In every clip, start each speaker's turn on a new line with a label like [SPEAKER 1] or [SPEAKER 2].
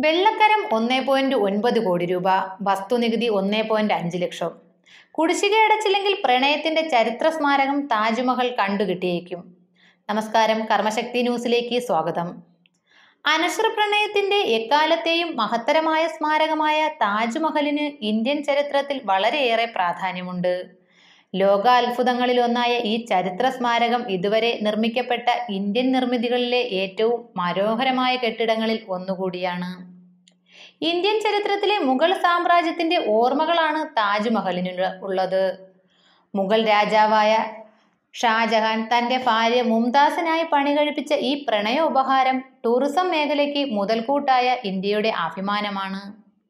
[SPEAKER 1] വെള്ളക്കരം ഒന്നേ പോയിന്റ് ഒൻപത് കോടി രൂപ വസ്തുനികുതി ഒന്നേ പോയിന്റ് അഞ്ച് ലക്ഷം കുടിശ്ശിക അടച്ചില്ലെങ്കിൽ പ്രണയത്തിന്റെ ചരിത്ര സ്മാരകം താജ്മഹൽ കണ്ടുകിട്ടിയേക്കും നമസ്കാരം കർമ്മശക്തി ന്യൂസിലേക്ക് സ്വാഗതം അനശ്വര പ്രണയത്തിന്റെ എക്കാലത്തെയും മഹത്തരമായ സ്മാരകമായ താജ്മഹലിന് ഇന്ത്യൻ ചരിത്രത്തിൽ വളരെയേറെ പ്രാധാന്യമുണ്ട് ലോകാത്ഭുതങ്ങളിൽ ഒന്നായ ഈ ചരിത്ര സ്മാരകം ഇതുവരെ നിർമ്മിക്കപ്പെട്ട ഇന്ത്യൻ നിർമ്മിതികളിലെ ഏറ്റവും മനോഹരമായ കെട്ടിടങ്ങളിൽ ഒന്നുകൂടിയാണ് ഇന്ത്യൻ ചരിത്രത്തിലെ മുഗൾ സാമ്രാജ്യത്തിന്റെ ഓർമ്മകളാണ് താജ്മഹലിന് ഉള്ളത് മുഗൾ രാജാവായ ഷാജഹാൻ തന്റെ ഭാര്യ മുംതാസിനായി പണി കഴിപ്പിച്ച ഈ പ്രണയ ഉപഹാരം ടൂറിസം മേഖലയ്ക്ക് മുതൽക്കൂട്ടായ ഇന്ത്യയുടെ അഭിമാനമാണ്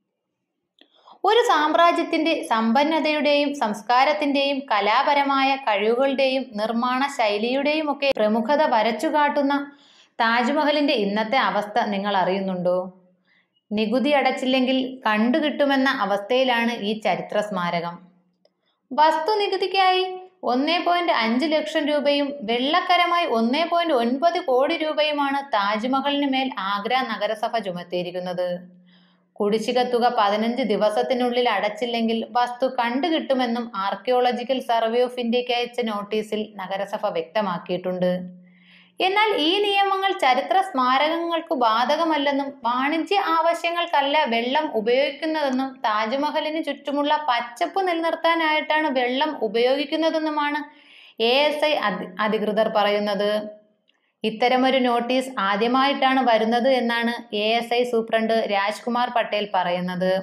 [SPEAKER 1] ഒരു സാമ്രാജ്യത്തിന്റെ സമ്പന്നതയുടെയും സംസ്കാരത്തിന്റെയും കലാപരമായ കഴിവുകളുടെയും നിർമ്മാണ ശൈലിയുടെയും ഒക്കെ പ്രമുഖത വരച്ചുകാട്ടുന്ന താജ്മഹലിന്റെ ഇന്നത്തെ അവസ്ഥ നിങ്ങൾ അറിയുന്നുണ്ടോ നികുതി അടച്ചില്ലെങ്കിൽ കണ്ടുകിട്ടുമെന്ന അവസ്ഥയിലാണ് ഈ ചരിത്ര സ്മാരകം വസ്തുനികുതിക്കായി ഒന്നേ പോയിന്റ് അഞ്ച് ലക്ഷം രൂപയും വെള്ളക്കരമായി ഒന്നേ പോയിന്റ് ഒൻപത് കോടി രൂപയുമാണ് താജ്മഹലിന് മേൽ ആഗ്ര നഗരസഭ ചുമത്തിയിരിക്കുന്നത് കുടിശ്ശിക തുക പതിനഞ്ച് ദിവസത്തിനുള്ളിൽ അടച്ചില്ലെങ്കിൽ വസ്തു കണ്ടുകിട്ടുമെന്നും ആർക്കിയോളജിക്കൽ സർവേ ഓഫ് ഇന്ത്യക്ക് അയച്ച നോട്ടീസിൽ നഗരസഭ വ്യക്തമാക്കിയിട്ടുണ്ട് എന്നാൽ ഈ നിയമങ്ങൾ ചരിത്ര സ്മാരകങ്ങൾക്ക് ബാധകമല്ലെന്നും വാണിജ്യ ആവശ്യങ്ങൾക്കല്ല വെള്ളം ഉപയോഗിക്കുന്നതെന്നും താജ്മഹലിന് ചുറ്റുമുള്ള പച്ചപ്പ് നിലനിർത്താനായിട്ടാണ് വെള്ളം ഉപയോഗിക്കുന്നതെന്നുമാണ് എ എസ് ഐ അധികൃതർ പറയുന്നത് ഇത്തരമൊരു നോട്ടീസ് ആദ്യമായിട്ടാണ് വരുന്നത് എന്നാണ് A S I superintendent Rajkumar Patel പറയുന്നത്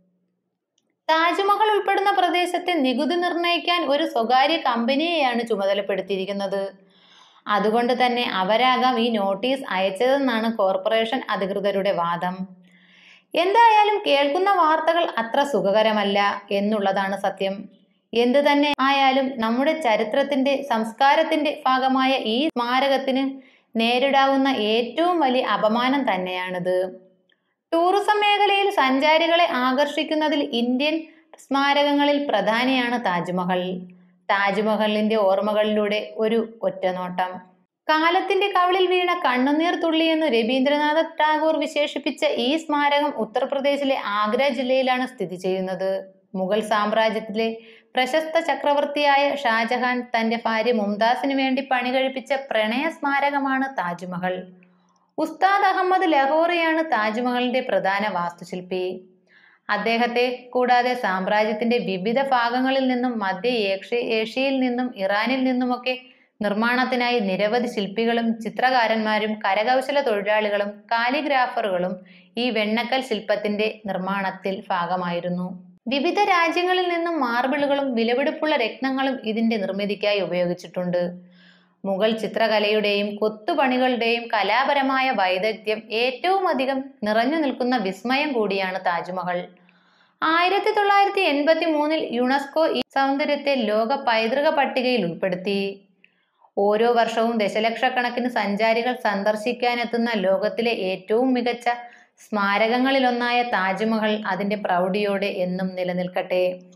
[SPEAKER 1] താജ്മഹൽ ഉൾപ്പെടുന്ന പ്രദേശത്തെ നികുതി നിർണ്ണയിക്കാൻ ഒരു സ്വകാര്യ കമ്പനിയെയാണ് ചുമതലപ്പെടുത്തിയിരിക്കുന്നത് അതുകൊണ്ട് തന്നെ അവരാകാം ഈ നോട്ടീസ് അയച്ചതെന്നാണ് കോർപ്പറേഷൻ അധികൃതരുടെ വാദം എന്തായാലും കേൾക്കുന്ന വാർത്തകൾ അത്ര സുഖകരമല്ല എന്നുള്ളതാണ് സത്യം എന്തു തന്നെ ആയാലും നമ്മുടെ ചരിത്രത്തിന്റെ സംസ്കാരത്തിന്റെ ഭാഗമായ ഈ സ്മാരകത്തിന് നേരിടാവുന്ന ഏറ്റവും വലിയ അപമാനം തന്നെയാണിത് ടൂറിസം മേഖലയിൽ സഞ്ചാരികളെ ആകർഷിക്കുന്നതിൽ ഇന്ത്യൻ സ്മാരകങ്ങളിൽ പ്രധാനിയാണ് താജ്മഹൽ താജ്മഹലിന്റെ ഓർമ്മകളിലൂടെ ഒരു ഒറ്റനോട്ടം കാലത്തിന്റെ കവളിൽ വീണ കണ്ണുനീർ തുള്ളിയെന്ന് രവീന്ദ്രനാഥ ടാഗോർ വിശേഷിപ്പിച്ച ഈ സ്മാരകം ഉത്തർപ്രദേശിലെ ആഗ്ര ജില്ലയിലാണ് സ്ഥിതി ചെയ്യുന്നത് മുഗൾ സാമ്രാജ്യത്തിലെ പ്രശസ്ത ചക്രവർത്തിയായ ഷാജഹാൻ തന്റെ ഭാര്യ മുംതാസിനു വേണ്ടി പണി കഴിപ്പിച്ച പ്രണയ സ്മാരകമാണ് താജ്മഹൽ ഉസ്താദ് അഹമ്മദ് ലഹോറിയാണ് താജ്മഹലിന്റെ പ്രധാന വാസ്തുശില്പി അദ്ദേഹത്തെ കൂടാതെ സാമ്രാജ്യത്തിന്റെ വിവിധ ഭാഗങ്ങളിൽ നിന്നും മധ്യ ഏഷ്യ ഏഷ്യയിൽ നിന്നും ഇറാനിൽ നിന്നുമൊക്കെ നിർമ്മാണത്തിനായി നിരവധി ശില്പികളും ചിത്രകാരന്മാരും കരകൗശല തൊഴിലാളികളും കാലിഗ്രാഫറുകളും ഈ വെണ്ണക്കൽ ശില്പത്തിന്റെ നിർമ്മാണത്തിൽ ഭാഗമായിരുന്നു വിവിധ രാജ്യങ്ങളിൽ നിന്നും മാർബിളുകളും വിലപിടിപ്പുള്ള രത്നങ്ങളും ഇതിന്റെ നിർമ്മിതിക്കായി ഉപയോഗിച്ചിട്ടുണ്ട് മുഗൾ ചിത്രകലയുടെയും കൊത്തുപണികളുടെയും കലാപരമായ വൈദഗ്ധ്യം ഏറ്റവും അധികം നിറഞ്ഞു നിൽക്കുന്ന വിസ്മയം കൂടിയാണ് താജ്മഹൽ ആയിരത്തി തൊള്ളായിരത്തി എൺപത്തി മൂന്നിൽ യുനെസ്കോ ഈ സൗന്ദര്യത്തെ ലോക പൈതൃക പട്ടികയിൽ ഉൾപ്പെടുത്തി ഓരോ വർഷവും ദശലക്ഷക്കണക്കിന് സഞ്ചാരികൾ സന്ദർശിക്കാനെത്തുന്ന ലോകത്തിലെ ഏറ്റവും മികച്ച സ്മാരകങ്ങളിലൊന്നായ താജ്മഹൽ അതിന്റെ പ്രൗഢിയോടെ എന്നും നിലനിൽക്കട്ടെ